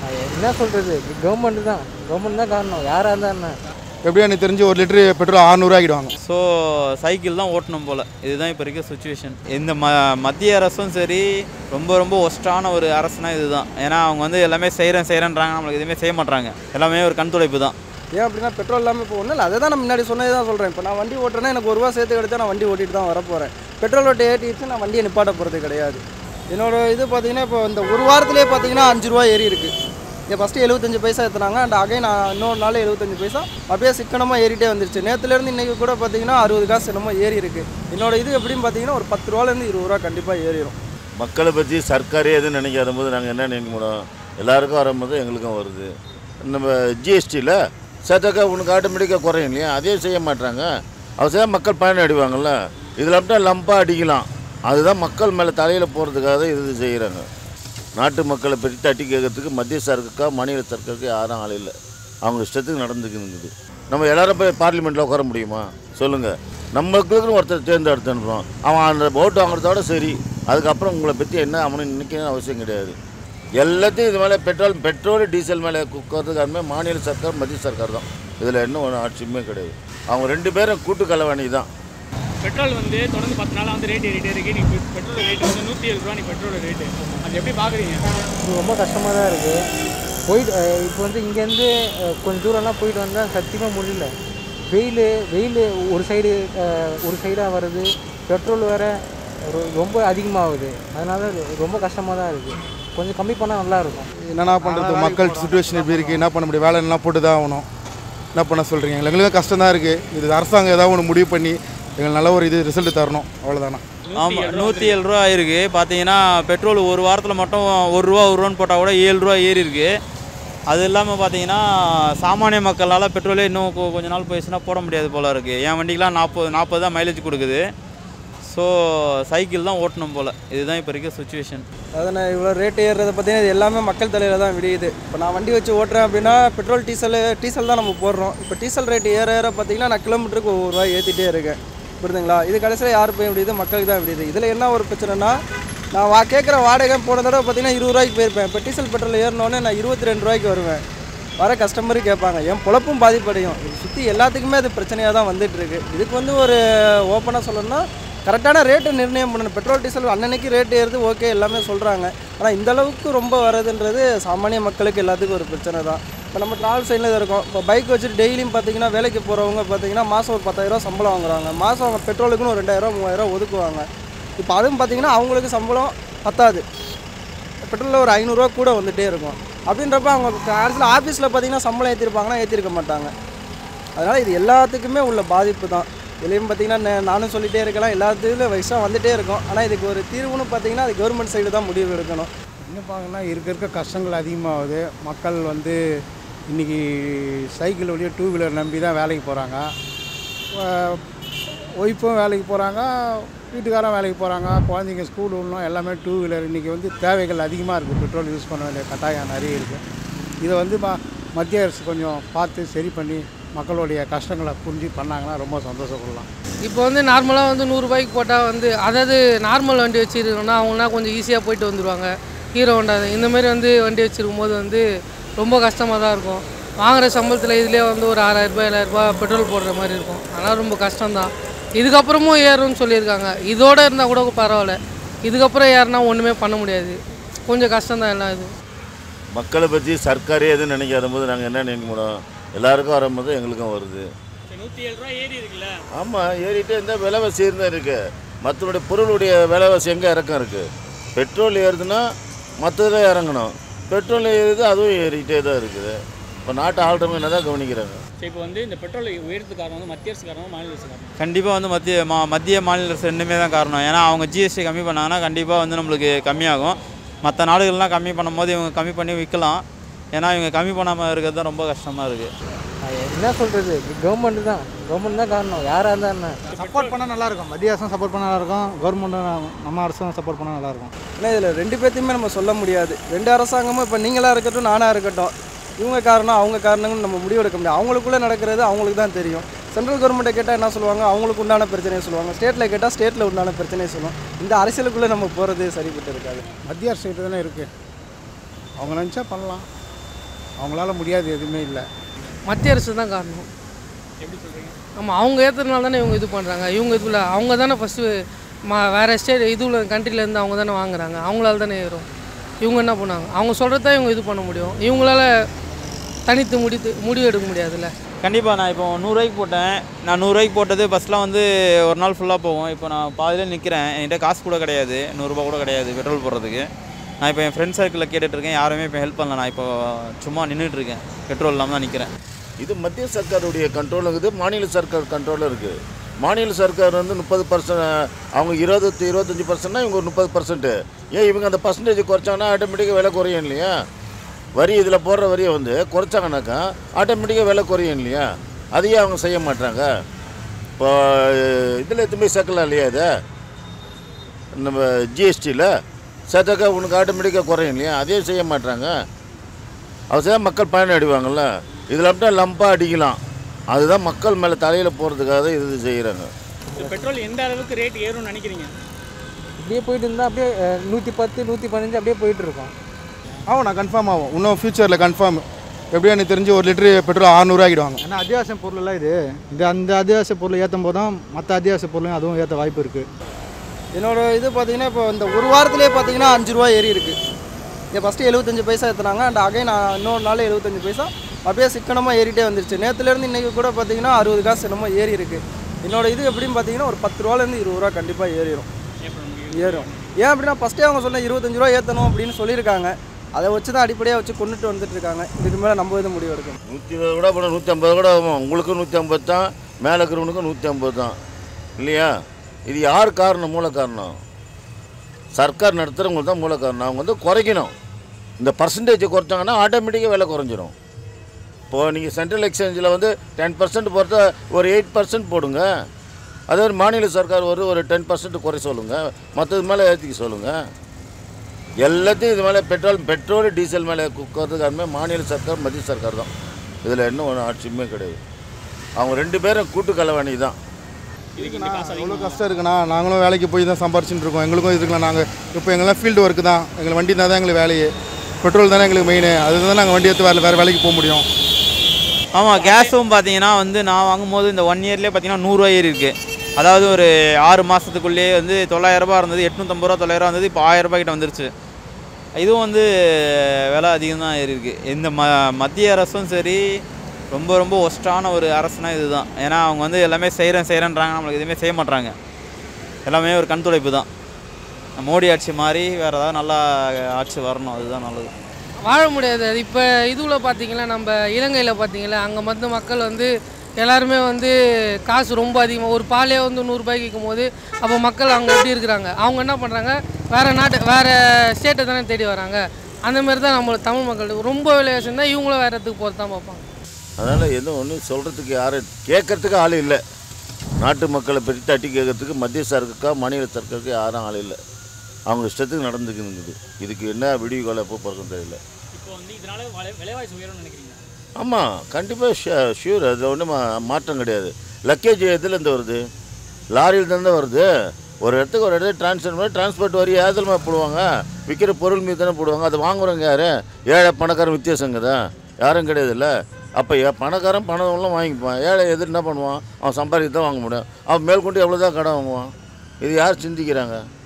அது என்ன சொல்கிறது கவர்மெண்ட் தான் கவர்மெண்ட் தான் காரணம் யாராக இருந்தால் என்ன எப்படியும் எனக்கு தெரிஞ்சு ஒரு லிட்டரு பெட்ரோல் ஆறுநூறு ஆகிடுவாங்க ஸோ சைக்கிள் தான் ஓட்டணும் போல் இதுதான் இப்போ இருக்க சுச்சுவேஷன் இந்த ம மத்திய அரசும் சரி ரொம்ப ரொம்ப ஒஸ்ட்டான ஒரு அரசுனா இதுதான் ஏன்னா அவங்க வந்து எல்லாமே செய்கிறேன் செய்கிறேன்றாங்க நம்மளுக்கு எதுவுமே செய்ய மாட்டாங்க எல்லாமே ஒரு கண் துடைப்பு தான் ஏன் அப்படின்னா பெட்ரோல் இல்லாமல் இப்போ ஒன்றும் இல்லை அதை தான் நான் முன்னாடி சொன்னது தான் சொல்கிறேன் இப்போ நான் வண்டி ஓட்டுறேன்னா எனக்கு ஒரு ரூபா சேர்த்து கிடைச்சா நான் வண்டி ஓட்டிட்டு தான் வரப்போகிறேன் பெட்ரோல் ஓட்டி ஏற்றிடுச்சு நான் வண்டியை நிப்பாட்ட போகிறது கிடையாது என்னோட இது பார்த்தீங்கன்னா இப்போ இந்த ஒரு வாரத்திலே பார்த்தீங்கன்னா அஞ்சு ரூபா ஏறி இருக்குது இங்கே ஃபஸ்ட்டு எழுபத்தஞ்சு பைசா ஏற்றுனாங்க அண்ட் அகைன் நான் இன்னொரு நாள் எழுபத்தஞ்சு பைசா அப்படியே சிக்கனமாக ஏறிட்டே வந்துருச்சு நேற்றுலேருந்து இன்றைக்கி கூட பார்த்தீங்கன்னா அறுபது காசு என்னமோ ஏறி இருக்குது என்னோட இது எப்படின்னு பார்த்தீங்கன்னா ஒரு பத்து ரூபாலேருந்து இருபது ரூபா கண்டிப்பாக ஏறிடும் மக்களை பற்றி சர்க்காரே எதுவும் நினைக்காத போது நாங்கள் என்ன நினைக்க முடியும் எல்லாருக்கும் வரும்போது எங்களுக்கும் வருது நம்ம ஜிஎஸ்டியில் சேர்த்தாக்கா உனக்கு ஆட்டோமேட்டிக்காக குறையும் இல்லையா அதே செய்ய மாட்டாங்க அவசியம் மக்கள் பயன் அடிவாங்கல்ல இதில் அப்படின்னா லம்பாக அடிக்கலாம் அதுதான் மக்கள் மேலே தலையில் போகிறதுக்காக தான் இது செய்கிறாங்க நாட்டு மக்களை பற்றி தட்டி கேட்கறதுக்கு மத்திய சர்க்காருக்கா மாநில சர்க்காருக்கு யாரும் ஆள் இல்லை அவங்க இஷ்டத்துக்கு நடந்துக்குது நம்ம எல்லாரும் போய் பார்லிமெண்ட்டில் உட்கார முடியுமா சொல்லுங்கள் நம்மளுக்குன்னு ஒருத்தர் தேர்ந்தெடுத்து அனுப்புகிறோம் அவன் அந்த ஓட்டு வாங்குறதோட சரி அதுக்கப்புறம் உங்களை பற்றி என்ன அவனு நினைக்கணும்னு அவசியம் கிடையாது எல்லாத்தையும் இது மேலே பெட்ரோல் பெட்ரோல் டீசல் மேலே குக்கிறதுக்காருமே மாநில சர்க்கார் மத்திய சர்க்கார் தான் இதில் என்ன ஒரு ஆட்சியுமே கிடையாது அவங்க ரெண்டு பேரும் கூட்டு கலவாணி தான் பெட்ரோல் வந்து தொடர்ந்து பத்து நாளாக வந்து ரேட் ஏறிட்டே இருக்கு நீ பெட்ரோல் ரேட் வந்து நூற்றி ஏழு ரூபா நீ பெட்ரோல் ரேட்டு அது எப்படி பார்க்குறீங்க இது ரொம்ப கஷ்டமாக தான் இருக்குது போயிட்டு அஹ் இப்போ வந்து இங்கேருந்து அஹ், கொஞ்சம் தூரம்லாம் போயிட்டு வந்தால் சத்தியமாக முடியல வெயில் வெயில் ஒரு சைடு ஒரு சைடாக வருது பெட்ரோல் வேறு ரொம்ப அதிகமாகுது அதனால ரொம்ப கஷ்டமாக தான் இருக்குது கொஞ்சம் கம்மி பண்ணால் நல்லாயிருக்கும் என்னென்ன பண்ணுறது மக்கள் சுச்சுவேஷன் எப்படி இருக்குது என்ன பண்ண முடியும் வேலை எல்லாம் போட்டு தான் ஆகணும் என்ன பண்ண சொல்கிறீங்க எங்களுக்கு கஷ்டம் தான் இருக்குது இது அரசாங்கம் ஏதாவது ஒன்று முடிவு பண்ணி எங்களுக்கு நல்ல ஒரு இது ரிசல்ட் தரணும் அவ்வளோதானா ஆமாம் நூற்றி ஏழு ரூபா ஆயிருக்கு பார்த்தீங்கன்னா பெட்ரோல் ஒரு வாரத்தில் மட்டும் ஒரு ரூபா ஒரு ரூபான்னு போட்டால் கூட ஏழு ரூபா ஏறி இருக்கு அது இல்லாமல் பார்த்தீங்கன்னா சாமானிய மக்களால் பெட்ரோலே இன்னும் கொ- கொஞ்ச நாள் போயிடுச்சுன்னா போட முடியாது போல இருக்குது என் வண்டிக்கெலாம் நாற்பது நாற்பது தான் மைலேஜ் கொடுக்குது ஸோ சைக்கிள் தான் ஓட்டணும் போல் இதுதான் இப்போ இருக்க சுச்சுவேஷன் அதை நான் இவ்வளோ ரேட் ஏறுறதை பார்த்தீங்கன்னா இது எல்லாமே மக்கள் தலையில் தான் விடியுது இப்போ நான் வண்டி வச்சு ஓட்டுறேன் அப்படின்னா பெட்ரோல் டீசல் டீசல் தான் நம்ம போடுறோம் இப்போ டீசல் ரேட் ஏற ஏற பார்த்தீங்கன்னா நான் கிலோமீட்டருக்கு ஒவ்வொரு ரூபாய் ஏற்றிட்டே இருக்கேன் புரியுதுங்களா இது கடைசியில் யார் போய் விடியுது மக்களுக்கு தான் விடியுது இதில் என்ன ஒரு பிரச்சனைனா நான் வா கேட்குற வாடகை போன தடவை பார்த்தீங்கன்னா இருபது ரூபாய்க்கு போயிருப்பேன் இப்போ டீசல் பெட்ரோல் ஏறினோடனே நான் இருபத்தி ரெண்டு ரூபாய்க்கு வருவேன் வர கஸ்டமரும் கேட்பாங்க என் பொழப்பும் பாதிப்படையும் இது சுற்றி எல்லாத்துக்குமே அது பிரச்சனையாக தான் வந்துட்டு இருக்கு இதுக்கு வந்து ஒரு ஓப்பனாக சொல்லணும்னா கரெக்டான ரேட்டு நிர்ணயம் பண்ணணும் பெட்ரோல் டீசல் அன்னன்னைக்கு ரேட் ஏறுது ஓகே எல்லாமே சொல்கிறாங்க ஆனால் இந்த அளவுக்கு ரொம்ப வரதுன்றது சாமானிய மக்களுக்கு எல்லாத்துக்கும் ஒரு பிரச்சனை தான் இப்போ நம்ம ட்ராவல் சைடில் தான் இருக்கோம் இப்போ பைக் வச்சுட்டு டெய்லியும் பார்த்தீங்கன்னா வேலைக்கு போகிறவங்க பார்த்தீங்கன்னா மாதம் ஒரு பத்தாயிரரூவா சம்பளம் வாங்குறாங்க மாதம் அவங்க பெட்ரோலுக்குன்னு ஒரு ரெண்டாயிரம் மூவாயிரம் ஒதுக்குவாங்க இப்போ அதுவும் பார்த்தீங்கன்னா அவங்களுக்கு சம்பளம் பத்தாது பெட்ரோலில் ஒரு ஐநூறுரூவா கூட வந்துகிட்டே இருக்கும் அப்படின்றப்ப அவங்க கடைசியில் ஆஃபீஸில் பார்த்தீங்கன்னா சம்பளம் ஏற்றிருப்பாங்கன்னா ஏற்றிருக்க மாட்டாங்க அதனால் இது எல்லாத்துக்குமே உள்ள பாதிப்பு தான் இதுலேயும் பார்த்தீங்கன்னா நே- நானும் சொல்லிகிட்டே இருக்கலாம் எல்லாத்துலேயும் வயசாக வந்துகிட்டே இருக்கும் ஆனால் இதுக்கு ஒரு தீர்வுன்னு பார்த்தீங்கன்னா அது கவர்மெண்ட் சைடு தான் முடிவு எடுக்கணும் என்ன பார்க்கணும்னா இருக்க இருக்க கஷ்டங்கள் அதிகமாகுது மக்கள் வந்து இன்றைக்கி சைக்கிள் வழியாக டூ வீலர் நம்பி தான் வேலைக்கு போகிறாங்க ஒய்ஃபும் வேலைக்கு போகிறாங்க வீட்டுக்காரன் வேலைக்கு போகிறாங்க குழந்தைங்க ஸ்கூல் விடணும் எல்லாமே டூ வீலர் இன்றைக்கி வந்து தேவைகள் அதிகமாக இருக்குது பெட்ரோல் யூஸ் பண்ண வேண்டிய கட்டாயம் நிறைய இருக்குது இதை வந்து ம மத்திய அரசு கொஞ்சம் பார்த்து சரி பண்ணி மக்களுடைய கஷ்டங்களை புரிஞ்சு பண்ணாங்கன்னா ரொம்ப சந்தோஷப்படலாம் இப்போ வந்து நார்மலாக வந்து நூறுரூபாய்க்கு போட்டால் வந்து அதாவது நார்மல் வண்டி வச்சுருக்கோன்னா அவங்களாம் கொஞ்சம் ஈஸியாக போயிட்டு வந்துடுவாங்க ஹீரோ ஹோண்டா இந்த மாதிரி வந்து வண்டி வச்சுருக்கும் போது வந்து ரொம்ப கஷ்டமாக தான் இருக்கும் வாங்குற சம்பளத்தில் இதுலேயே வந்து ஒரு ஆறாயிரரூபா ஏழாயிரரூபா பெட்ரோல் போடுற மாதிரி இருக்கும் அதனால் ரொம்ப கஷ்டம்தான் இதுக்கப்புறமும் ஏறும்னு சொல்லியிருக்காங்க இதோட இருந்தால் கூட பரவாயில்ல இதுக்கப்புறம் ஏறினா ஒன்றுமே பண்ண முடியாது கொஞ்சம் கஷ்டம்தான் எல்லாம் இது மக்களை பற்றி சர்க்காரே எதுவும் நினைக்காத போது நாங்கள் என்ன நினைக்க முடியும் எல்லாருக்கும் வரும்போது எங்களுக்கும் வருது நூற்றி ஏழு ரூபா ஏறி இருக்குல்ல ஆமாம் ஏறிட்டே இருந்தால் விலைவாசி இருந்தால் இருக்குது மற்றனுடைய பொருளுடைய விலைவாசி எங்கே இறக்கம் இருக்குது பெட்ரோல் ஏறுதுன்னா மற்றதில் இறங்கணும் பெட்ரோல் ஏறுது அதுவும் ஏறிக்கிட்டே தான் இருக்குது இப்போ நாட்டு ஆள்றவங்க என்ன தான் கவனிக்கிறாங்க சரி இப்போ வந்து இந்த பெட்ரோல் உயரத்துக்கு காரணம் வந்து மத்திய அரசு காரணம் மாநில அரசு காரணம் கண்டிப்பாக வந்து மத்திய மா மத்திய மாநில அரசு ரெண்டுமே தான் காரணம் ஏன்னா அவங்க ஜிஎஸ்டி கம்மி பண்ணாங்கன்னா கண்டிப்பாக வந்து நம்மளுக்கு கம்மியாகும் மற்ற நாடுகள்லாம் கம்மி பண்ணும்போது இவங்க கம்மி பண்ணி விற்கலாம் ஏன்னா இவங்க கம்மி பண்ணாமல் இருக்கிறது தான் ரொம்ப கஷ்டமாக இருக்குது அது என்ன சொல்கிறது கவர்மெண்ட் தான் கவர்மெண்ட் தான் காரணம் யாராக இருந்தால் என்ன சப்போர்ட் பண்ணால் நல்லாயிருக்கும் மத்திய அரசும் சப்போர்ட் பண்ணால் நல்லாயிருக்கும் கவர்மெண்ட்டும் நம்ம அரசும் சப்போர்ட் பண்ணால் நல்லாயிருக்கும் ஏன்னா இதில் ரெண்டு பேர்த்தையுமே நம்ம சொல்ல முடியாது ரெண்டு அரசாங்கமும் இப்போ நீங்களாக இருக்கட்டும் நானாக இருக்கட்டும் இவங்க காரணம் அவங்க காரணம்னு நம்ம முடிவெடுக்க முடியாது அவங்களுக்குள்ளே நடக்கிறது அவங்களுக்கு தான் தெரியும் சென்ட்ரல் கவர்மெண்ட்டை கேட்டால் என்ன சொல்லுவாங்க அவங்களுக்கு உண்டான பிரச்சனையை சொல்லுவாங்க ஸ்டேட்டில் கேட்டால் ஸ்டேட்டில் உண்டான பிரச்சனையை சொல்லுவோம் இந்த அரசியலுக்குள்ளே நம்ம போகிறது சரிப்பட்டு இருக்காது மத்திய அரசு கிட்ட தானே இருக்குது அவங்க நினச்சா பண்ணலாம் அவங்களால முடியாது எதுவுமே இல்லை மத்திய அரசு தான் காரணம் எப்படி சொல்கிறீங்க ஆமாம் அவங்க ஏற்றுறதுனால தானே இவங்க இது பண்ணுறாங்க இவங்க இதுல அவங்க தானே ஃபஸ்ட்டு மா வேறு ஸ்டேட் இதுல கண்ட்ரிலேருந்து அவங்க தானே வாங்குறாங்க அவங்களால தானே ஏறும் இவங்க என்ன பண்ணாங்க அவங்க சொல்கிறது தான் இவங்க இது பண்ண முடியும் இவங்களால தனித்து முடித்து முடிவு எடுக்க முடியாதுல்ல கண்டிப்பாக நான் இப்போ நூறுரூவாய்க்கு போட்டேன் நான் நூறுரூவாய்க்கு போட்டது ஃபஸ்ட்லாம் வந்து ஒரு நாள் ஃபுல்லாக போகும் இப்போ நான் பாதியிலே நிற்கிறேன் என்கிட்ட காசு கூட கிடையாது நூறுரூபா கூட கிடையாது பெட்ரோல் போடுறதுக்கு நான் இப்போ என் ஃப்ரெண்ட் சர்க்கிளில் கேட்டுட்ருக்கேன் யாருமே இப்போ ஹெல்ப் பண்ணல நான் இப்போ சும்மா நின்றுட்டு இருக்கேன் பெட்ரோல் இல்லாமல் தான் நிற்கிறேன் இது மத்திய சர்க்காருடைய கண்ட்ரோல் இருக்குது மாநில சர்க்கார் கண்ட்ரோலில் இருக்குது மாநில சர்க்கார் வந்து முப்பது பர்சன்ட் அவங்க இருபது இருபத்தஞ்சி பர்சன்ட்னா இவங்க ஒரு முப்பது பர்சன்ட்டு ஏன் இவங்க அந்த பர்சன்டேஜ் குறைச்சாங்கன்னா ஆட்டோமேட்டிக்காக விலை குறையும் இல்லையா வரி இதில் போடுற வரியை வந்து குறைச்சாங்கனாக்கா ஆட்டோமேட்டிக்காக விலை குறையும் இல்லையா அதையே அவங்க செய்ய மாட்டாங்க இப்போ இதில் எதுவுமே சேர்க்கலாம் இல்லையா இதை நம்ம ஜிஎஸ்டியில் சேர்த்தாக்கா உனக்கு ஆட்டோமேட்டிக்காக குறையும் இல்லையா அதையும் செய்ய மாட்டாங்க அவசியம் மக்கள் பயன் அடிவாங்கள்ல இதில் மட்டும் லம்பாக அடிக்கலாம் அதுதான் மக்கள் மேலே தலையில் போகிறதுக்காக தான் இது செய்கிறாங்க இந்த பெட்ரோல் எந்த அளவுக்கு ரேட் ஏறும்னு நினைக்கிறீங்க இப்படியே போயிட்டு இருந்தால் அப்படியே நூற்றி பத்து நூற்றி பதினஞ்சு அப்படியே போயிட்டு இருக்கோம் ஆகும் நான் கன்ஃபார்ம் ஆகும் இன்னும் ஃப்யூச்சரில் கன்ஃபார்ம் எப்படியும் எனக்கு தெரிஞ்சு ஒரு லிட்டரு பெட்ரோல் அறநூறுவா ஆகிடுவாங்க ஏன்னா அத்தியாவசிய பொருளெல்லாம் இது இந்த அந்த அத்தியாவசிய பொருள் ஏற்றும் போது தான் மற்ற அத்தியாவசிய பொருளையும் அதுவும் ஏற்ற வாய்ப்பு இருக்குது என்னோட இது பார்த்தீங்கன்னா இப்போ இந்த ஒரு வாரத்திலே பார்த்தீங்கன்னா அஞ்சு ரூபா ஏறி இருக்கு இங்கே ஃபஸ்ட்டு எழுபத்தஞ்சு பைசா ஏற்றுனாங்க அண்ட் அகைன் இன்னொரு நாள் எழுபத்தஞ்சு பைசா அப்படியே சிக்கனமாக ஏறிட்டே வந்துருச்சு நேற்றுலேருந்து இன்றைக்கி கூட பார்த்தீங்கன்னா அறுபது காசு என்னமோ ஏறி இருக்கு என்னோட இது எப்படின்னு பார்த்தீங்கன்னா ஒரு பத்து ரூபாலேருந்து இருபது ரூபா கண்டிப்பாக ஏறிடும் ஏறும் ஏன் அப்படின்னா ஃபஸ்ட்டே அவங்க சொன்ன இருபத்தஞ்சு ரூபா ஏற்றணும் அப்படின்னு சொல்லியிருக்காங்க அதை வச்சு தான் அடிப்படையாக வச்சு கொண்டுட்டு வந்துட்டு இருக்காங்க இதுக்கு மேலே நம்ம இது முடிவு எடுக்கணும் நூற்றி இருபது கூட போனால் நூற்றி ஐம்பது கூட ஆகும் உங்களுக்கும் நூற்றி ஐம்பது தான் மேலே இருக்கிறவனுக்கும் நூற்றி ஐம்பது தான் இல்லையா இது யார் காரணம் மூல காரணம் சர்க்கார் நடத்துகிறவங்க தான் மூல காரணம் அவங்க வந்து குறைக்கணும் இந்த பர்சன்டேஜை குறைச்சாங்கன்னா ஆட்டோமேட்டிக்காக விலை குறைஞ்சிரும் இப்போது நீங்கள் சென்ட்ரல் எக்ஸ்சேஞ்சில் வந்து டென் பர்சன்ட் பொறுத்த ஒரு எயிட் பர்சன்ட் போடுங்க அதே ஒரு மாநில சர்க்கார் ஒரு ஒரு டென் பர்சன்ட் குறை சொல்லுங்கள் மற்றது மேலே ஏற்றிக்க சொல்லுங்கள் எல்லாத்தையும் இது மேலே பெட்ரோல் பெட்ரோல் டீசல் மேலே குக்கிறதுக்கு அதுமாதிரி மாநில சர்க்கார் மத்திய சர்க்கார் தான் இதில் என்ன ஒன்றும் ஆட்சியுமே கிடையாது அவங்க ரெண்டு பேரும் கூட்டு கலவாணி தான் எவ்வளோ கஷ்டம் இருக்குண்ணா நாங்களும் வேலைக்கு போய் தான் சம்பாரிச்சுட்டு இருக்கோம் எங்களுக்கும் இதுக்குலாம் நாங்கள் இப்போ எங்கெல்லாம் ஃபீல்டு ஒர்க்கு தான் எங்களுக்கு வண்டி இருந்தால் தான் எங்களுக்கு வேலையே பெட்ரோல் தானே எங்களுக்கு மெயின் அதுதான் நாங்கள் வண்டி எடுத்து வேறு வேறு வேலைக்கு போக முடியும் ஆமாம் கேஸும் பார்த்தீங்கன்னா வந்து நான் வாங்கும்போது இந்த ஒன் இயர்லேயே பார்த்தீங்கன்னா நூறுரூவா ஏறி இருக்குது அதாவது ஒரு ஆறு மாதத்துக்குள்ளேயே வந்து தொள்ளாயிரரூபா இருந்தது எட்நூற்றம்பது ரூபா தொள்ளாயிரம் இருந்தது இப்போ ஆயிரரூபா கிட்ட வந்துருச்சு இதுவும் வந்து விலை அதிகம் தான் ஏறி இருக்கு இந்த ம மத்திய அரசும் சரி ரொம்ப ரொம்ப ஒஸ்ட்டான ஒரு அரசுனா இதுதான் ஏன்னா அவங்க வந்து எல்லாமே செய்கிறேன் செய்கிறேன்றாங்க நம்மளுக்கு எதுவுமே செய்ய மாட்றாங்க எல்லாமே ஒரு கண் துடைப்பு தான் மோடி ஆட்சி மாதிரி வேறு ஏதாவது நல்லா ஆட்சி வரணும் அதுதான் நல்லது வாழ முடியாது அது இப்போ இதுவில் பார்த்தீங்களா நம்ம இலங்கையில் பார்த்தீங்களா அங்கே வந்து மக்கள் வந்து எல்லாருமே வந்து காசு ரொம்ப அதிகமாக ஒரு பாலே வந்து நூறுரூபாய்க்கு விற்கும் போது அப்போ மக்கள் அங்கே எப்படி இருக்கிறாங்க அவங்க என்ன பண்ணுறாங்க வேறு நாட்டு வேறு ஸ்டேட்டை தானே தேடி வராங்க அந்த மாதிரி தான் நம்ம தமிழ் மக்கள் ரொம்ப விலைவாசி இருந்தால் இவங்களும் வேறு இடத்துக்கு போகிறது தான் பார்ப்பாங்க அதனால் எதுவும் ஒன்றும் சொல்கிறதுக்கு யாரும் கேட்கறதுக்கு ஆள் இல்லை நாட்டு மக்களை பற்றி தட்டி கேட்கறதுக்கு மத்திய சர்க்காருக்கா மாநில சர்க்காருக்கு யாரும் ஆள் இல்லை அவங்க இஷ்டத்துக்கு நடந்துக்குது இதுக்கு என்ன விடிவு காலம் எப்போ பிறக்கும் தெரியல இப்போ வந்து இதனால விலை- விலைவாசி உயரும்னு நினைக்கிறீங்க ஆமாம் கண்டிப்பாக ஷ ஷியூர் அது ஒன்றும் மாற்றம் கிடையாது லக்கேஜ் எதுலேருந்து வருது லாரியில் தான் வருது ஒரு இடத்துக்கு ஒரு இடத்துக்கு ட்ரான்ஸ்ஃபர் பண்ணி டிரான்ஸ்போர்ட் வரி ஏதல் போடுவாங்க விற்கிற பொருள் மீது தானே போடுவாங்க அதை வாங்குறவங்க யார் ஏழை பணக்காரன் வித்தியாசங்க தான் யாரும் கிடையாதுல்ல அப்போ ஏ பணக்காரன் பணம் எல்லாம் வாங்கிப்பான் ஏழை எது என்ன பண்ணுவான் அவன் சம்பாதிக்க தான் வாங்க முடியும் அவன் மேற்கொண்டு எவ்வளோ தான் கடன் வாங்குவான் இது யார் சிந்திக்கிறாங்க